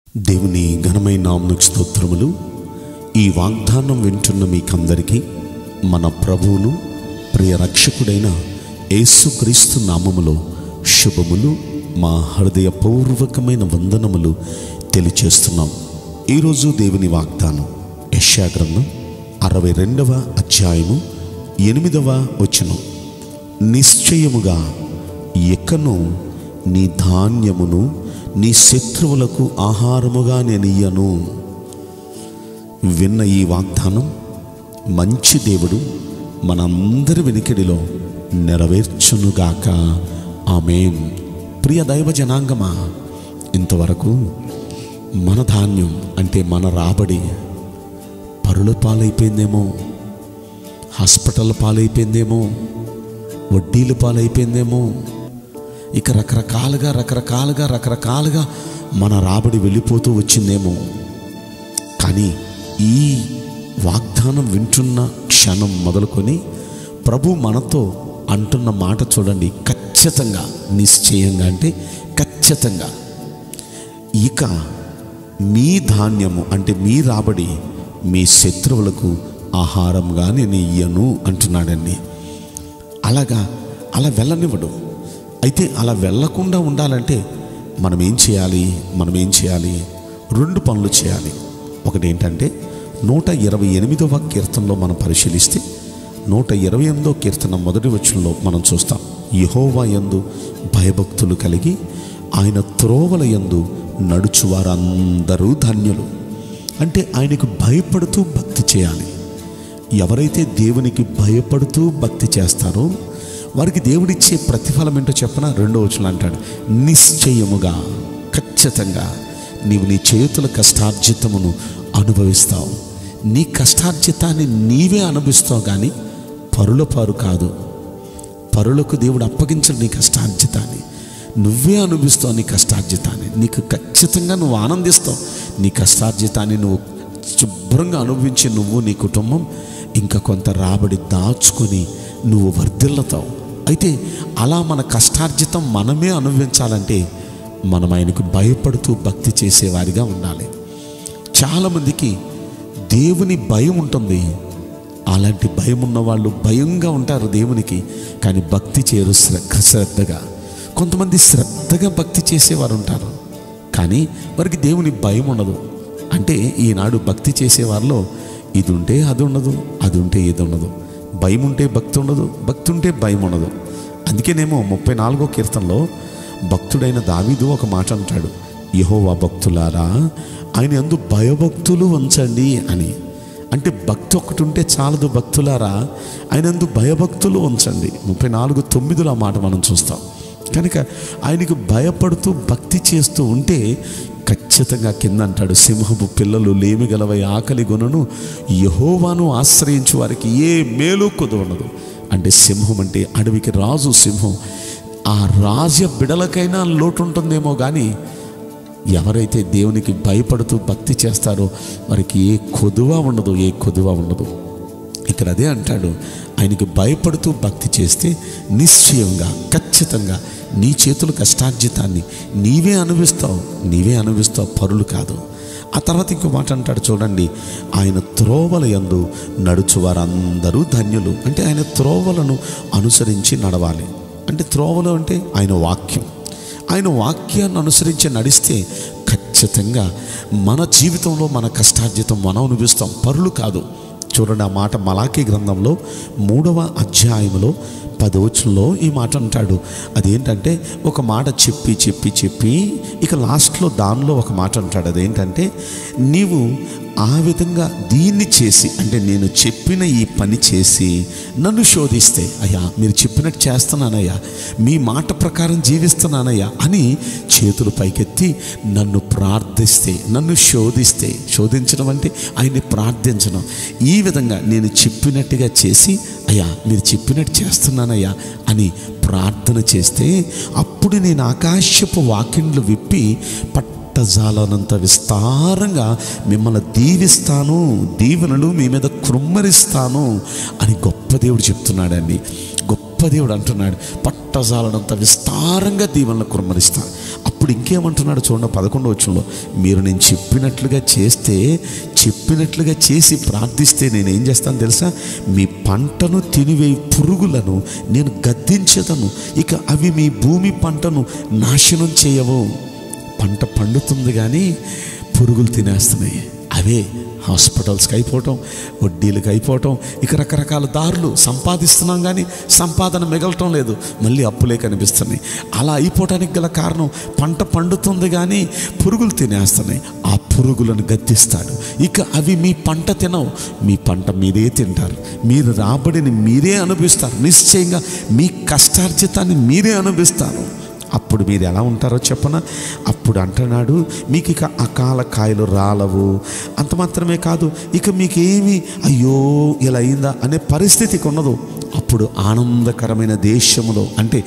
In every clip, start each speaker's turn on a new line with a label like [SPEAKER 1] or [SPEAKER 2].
[SPEAKER 1] దేవుని ఘనమైన నామకు స్తోత్రములు ఈ వాగ్దానం వింటున్న మీకందరికీ మన ప్రభువును ప్రియ రక్షకుడైన యేసుక్రీస్తు నామములో శుభములు మా హృదయపూర్వకమైన వందనములు తెలియచేస్తున్నాం ఈరోజు దేవుని వాగ్దానం యెషయా గ్రంథం అరవై రెండవ అధ్యాయము ఎనిమిదవ వచనం నిశ్చయముగా ఎక్కను నీ ధాన్యమును నీ శత్రువులకు ఆహారముగా నేను ఇయ్యను విన్న ఈ వాగ్దానం మంచి దేవుడు మనందరి వెనుకడిలో నెరవేర్చునుగాక ఆమెన్ ప్రియ దైవ జనాంగమా ఇంతవరకు మన ధాన్యం అంటే మన రాబడి పరుల పాలైపోయిందేమో హాస్పిటల్ పాలైపోయిందేమో వడ్డీలు పాలైపోయిందేమో ఇక రకరకాలుగా రకరకాలుగా రకరకాలుగా మన రాబడి వెళ్ళిపోతూ వచ్చిందేమో కానీ ఈ వాగ్దానం వింటున్న క్షణం మొదలుకొని ప్రభు మనతో అంటున్న మాట చూడండి ఖచ్చితంగా నిశ్చయంగా అంటే ఖచ్చితంగా ఇక మీ ధాన్యము అంటే మీ రాబడి మీ శత్రువులకు ఆహారంగా నేను ఇయ్యను అంటున్నాడండి అలాగా అలా వెళ్ళనివ్వడు అయితే అలా వెళ్ళకుండా ఉండాలంటే మనం ఏం చేయాలి మనం ఏం చేయాలి రెండు పనులు చేయాలి ఒకటి ఏంటంటే నూట ఇరవై ఎనిమిదవ కీర్తనలో మనం పరిశీలిస్తే నూట ఇరవై ఎనిమిదో కీర్తన మొదటి వచ్చంలో మనం చూస్తాం యహోవా యందు భయభక్తులు కలిగి ఆయన త్రోవల యందు నడుచువారందరూ ధన్యులు అంటే ఆయనకు భయపడుతూ భక్తి చేయాలి ఎవరైతే దేవునికి భయపడుతూ భక్తి చేస్తారో వారికి దేవుడిచ్చే ప్రతిఫలం ఏంటో చెప్పన రెండో వచనం అంటాడు నిశ్చయముగా ఖచ్చితంగా నీవు నీ చేతుల కష్టార్జితమును అనుభవిస్తావు నీ కష్టార్జితాన్ని నీవే అనుభవిస్తావు కానీ పరుల పారు కాదు పరులకు దేవుడు అప్పగించడు నీ కష్టార్జితాన్ని నువ్వే అనుభవిస్తావు నీ కష్టార్జితాన్ని నీకు ఖచ్చితంగా నువ్వు ఆనందిస్తావు నీ కష్టార్జితాన్ని నువ్వు శుభ్రంగా అనుభవించి నువ్వు నీ కుటుంబం ఇంకా కొంత రాబడి దాచుకొని నువ్వు వర్ధిల్లుతావు అయితే అలా మన కష్టార్జితం మనమే అనుభవించాలంటే మనం ఆయనకు భయపడుతూ భక్తి చేసేవారిగా ఉండాలి చాలామందికి దేవుని భయం ఉంటుంది అలాంటి భయం ఉన్న వాళ్ళు భయంగా ఉంటారు దేవునికి కానీ భక్తి చేయరు శ్రద్ధ శ్రద్ధగా కొంతమంది శ్రద్ధగా భక్తి చేసేవారు ఉంటారు కానీ వారికి దేవుని భయం ఉండదు అంటే ఈనాడు భక్తి చేసేవారిలో ఇది ఉంటే అది ఉండదు అది ఉంటే ఇది ఉండదు భయం ఉంటే భక్తి ఉండదు భక్తి ఉంటే భయం ఉండదు అందుకేనేమో ముప్పై నాలుగో కీర్తనలో భక్తుడైన దావీదు ఒక మాట అంటాడు యహోవా భక్తులారా ఆయన ఎందు భయభక్తులు ఉంచండి అని అంటే భక్తి ఒకటి ఉంటే చాలదు భక్తులారా ఆయన ఎందు భయభక్తులు ఉంచండి ముప్పై నాలుగు తొమ్మిదిలో ఆ మాట మనం చూస్తాం కనుక ఆయనకు భయపడుతూ భక్తి చేస్తూ ఉంటే ఖచ్చితంగా కింద అంటాడు సింహపు పిల్లలు లేమి గలవై ఆకలి గుణను యహోవాను ఆశ్రయించు వారికి ఏ మేలు కుదవనదు అంటే సింహం అంటే అడవికి రాజు సింహం ఆ రాజ బిడలకైనా లోటు ఉంటుందేమో కానీ ఎవరైతే దేవునికి భయపడుతూ భక్తి చేస్తారో వారికి ఏ కొదువ ఉండదు ఏ కొదువ ఉండదు ఇక్కడ అదే అంటాడు ఆయనకి భయపడుతూ భక్తి చేస్తే నిశ్చయంగా ఖచ్చితంగా నీ చేతుల కష్టార్జితాన్ని నీవే అనుభవిస్తావు నీవే అనుభవిస్తావు పరులు కాదు ఆ తర్వాత ఇంకో మాట అంటాడు చూడండి ఆయన త్రోవల యందు నడుచు వారందరూ ధన్యులు అంటే ఆయన త్రోవలను అనుసరించి నడవాలి అంటే త్రోవలు అంటే ఆయన వాక్యం ఆయన వాక్యాన్ని అనుసరించి నడిస్తే ఖచ్చితంగా మన జీవితంలో మన కష్టార్జితం మనం అనుభవిస్తాం పరులు కాదు చూడండి ఆ మాట మలాఖీ గ్రంథంలో మూడవ అధ్యాయంలో పదవచనంలో ఈ మాట అంటాడు అదేంటంటే ఒక మాట చెప్పి చెప్పి చెప్పి ఇక లాస్ట్లో దానిలో ఒక మాట అంటాడు అదేంటంటే నీవు ఆ విధంగా దీన్ని చేసి అంటే నేను చెప్పిన ఈ పని చేసి నన్ను శోధిస్తే అయ్యా మీరు చెప్పినట్టు చేస్తున్నానయ్యా మీ మాట ప్రకారం జీవిస్తున్నానయ్యా అని చేతులు పైకెత్తి నన్ను ప్రార్థిస్తే నన్ను శోధిస్తే శోధించడం అంటే ఆయన్ని ప్రార్థించడం ఈ విధంగా నేను చెప్పినట్టుగా చేసి అయ్యా మీరు చెప్పినట్టు చేస్తున్నానయ్యా అని ప్రార్థన చేస్తే అప్పుడు నేను ఆకాశపు వాకిండ్లు విప్పి పట్టజాలనంత విస్తారంగా మిమ్మల్ని దీవిస్తాను దీవెనలు మీ మీద కృమ్మరిస్తాను అని గొప్ప దేవుడు చెప్తున్నాడండి గొప్ప దేవుడు అంటున్నాడు పట్టజాలనంత విస్తారంగా దీవెనలు కుమ్మరిస్తాను అప్పుడు ఇంకేమంటున్నాడు చూడండి పదకొండవ వచ్చంలో మీరు నేను చెప్పినట్లుగా చేస్తే చెప్పినట్లుగా చేసి ప్రార్థిస్తే నేను ఏం చేస్తాను తెలుసా మీ పంటను తినివే పురుగులను నేను గద్దించేదను ఇక అవి మీ భూమి పంటను నాశనం చేయవు పంట పండుతుంది కానీ పురుగులు తినేస్తున్నాయి అవే హాస్పిటల్స్కి అయిపోవటం వడ్డీలకు అయిపోవటం ఇక రకరకాల దారులు సంపాదిస్తున్నాం కానీ సంపాదన మిగలటం లేదు మళ్ళీ అప్పులే కనిపిస్తున్నాయి అలా అయిపోవటానికి గల కారణం పంట పండుతుంది కానీ పురుగులు తినేస్తున్నాయి ఆ పురుగులను గద్దిస్తాడు ఇక అవి మీ పంట తినవు మీ పంట మీరే తింటారు మీరు రాబడిని మీరే అనుభవిస్తారు నిశ్చయంగా మీ కష్టార్జితాన్ని మీరే అనుభవిస్తారు అప్పుడు మీరు ఎలా ఉంటారో చెప్పన అప్పుడు అంటున్నాడు మీకు ఇక అకాల కాయలు రాలవు అంత మాత్రమే కాదు ఇక మీకేమి అయ్యో ఇలా అయిందా అనే పరిస్థితికి ఉన్నదు అప్పుడు ఆనందకరమైన దేశములో అంటే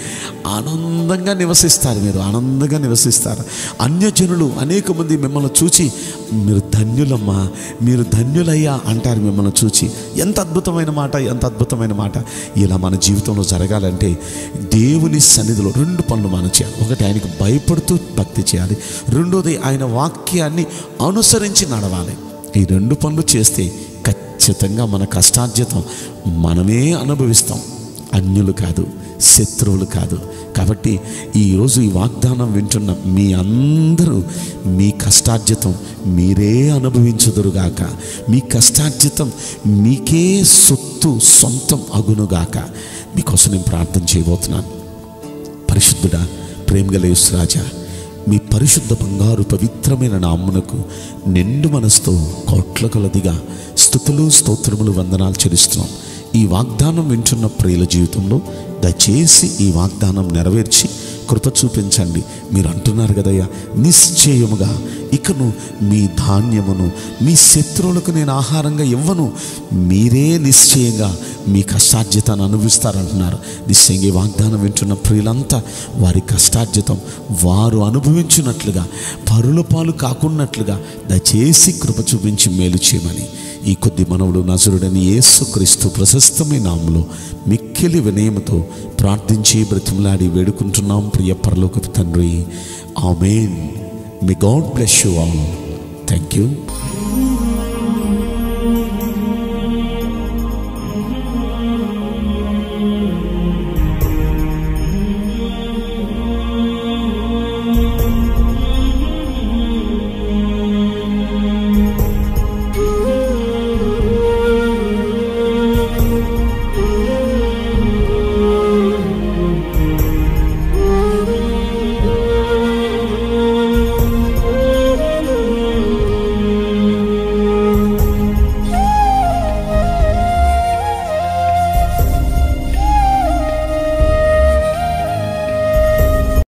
[SPEAKER 1] ఆనందంగా నివసిస్తారు మీరు ఆనందంగా నివసిస్తారు అన్యజనులు అనేక మంది మిమ్మల్ని చూచి మీరు ధన్యులమ్మా మీరు ధన్యులయ్యా అంటారు మిమ్మల్ని చూచి ఎంత అద్భుతమైన మాట ఎంత అద్భుతమైన మాట ఇలా మన జీవితంలో జరగాలంటే దేవుని సన్నిధిలో రెండు పనులు మనం చేయాలి ఒకటి ఆయనకు భయపడుతూ భక్తి చేయాలి రెండోది ఆయన వాక్యాన్ని అనుసరించి నడవాలి ఈ రెండు పనులు చేస్తే ఖచ్చితంగా మన కష్టార్జితం మనమే అనుభవిస్తాం అన్యులు కాదు శత్రువులు కాదు కాబట్టి ఈరోజు ఈ వాగ్దానం వింటున్న మీ అందరూ మీ కష్టార్జితం మీరే అనుభవించుదురుగాక మీ కష్టార్జితం మీకే సొత్తు సొంతం అగునుగాక మీకోసం నేను ప్రార్థన చేయబోతున్నాను పరిశుద్ధుడా ప్రేమగల రాజా మీ పరిశుద్ధ బంగారు పవిత్రమైన నామ్మునకు నిండు మనసుతో కోట్ల కొలదిగా స్థుతులు స్తోత్రములు వందనాలు చెల్లిస్తున్నాం ఈ వాగ్దానం వింటున్న ప్రియుల జీవితంలో దయచేసి ఈ వాగ్దానం నెరవేర్చి కృప చూపించండి మీరు అంటున్నారు కదయ్యా నిశ్చయముగా ఇకను మీ ధాన్యమును మీ శత్రువులకు నేను ఆహారంగా ఇవ్వను మీరే నిశ్చయంగా మీ కష్టార్జితాన్ని అనుభవిస్తారంటున్నారు నిశ్చయంగా ఈ వాగ్దానం వింటున్న ప్రియులంతా వారి కష్టార్జితం వారు అనుభవించినట్లుగా పరుల పాలు కాకున్నట్లుగా దయచేసి కృప చూపించి మేలు చేయమని ఈ కొద్ది మనవుడు నజరుడని యేసుక్రీస్తు ప్రశస్తమైన నామములో మిక్కిలి వినయముతో ప్రార్థించి బ్రతిమలాడి వేడుకుంటున్నాం ప్రియ పరలోకపు తండ్రి amen may God bless you all thank you